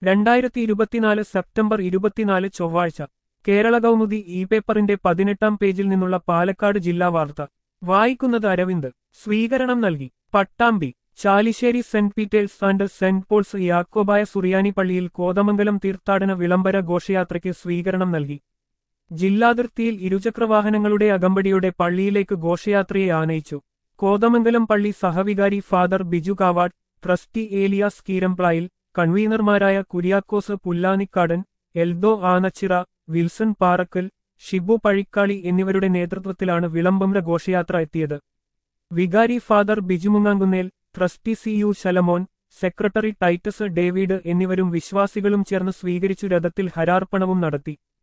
രണ്ടായിരത്തി ഇരുപത്തിനാല് സെപ്റ്റംബർ ഇരുപത്തിനാല് ചൊവ്വാഴ്ച കേരള കൗമുദി ഇ പേപ്പറിന്റെ പതിനെട്ടാം പേജിൽ നിന്നുള്ള പാലക്കാട് ജില്ലാ വാർത്ത വായിക്കുന്നത് അരവിന്ദ് സ്വീകരണം നൽകി Pattambi Chalissery Saint Peter's and Saint Paul's Yakobaya Suriyani പള്ളിയിൽ കോതമംഗലം തീർത്ഥാടന വിളംബര ഘോഷയാത്രയ്ക്ക് സ്വീകരണം നൽകി ജില്ലാതിർത്തിയിൽ ഇരുചക്രവാഹനങ്ങളുടെ അകമ്പടിയോടെ പള്ളിയിലേക്ക് ഘോഷയാത്രയെ ആനയിച്ചു കോതമംഗലം പള്ളി സഹവികാരി ഫാദർ ബിജു കാവാഡ് ട്രസ്റ്റി ഏലിയാസ് കീരംപ്ലായിൽ കൺവീനർമാരായ കുര്യാക്കോസ് പുല്ലാനിക്കാടൻ എൽദോ ആനച്ചിറ വിൽസൺ പാറക്കൽ ഷിബു പഴിക്കാളി എന്നിവരുടെ നേതൃത്വത്തിലാണ് വിളംബര ഘോഷയാത്ര എത്തിയത് വികാരി father Biju Mungankunnel trustee C U Shalamon secretary Titus David എന്നിവരും വിശ്വാസികളും ചേർന്ന് സ്വീകരിച്ചു രഥത്തിൽ ഹരാർപ്പണവും നടത്തി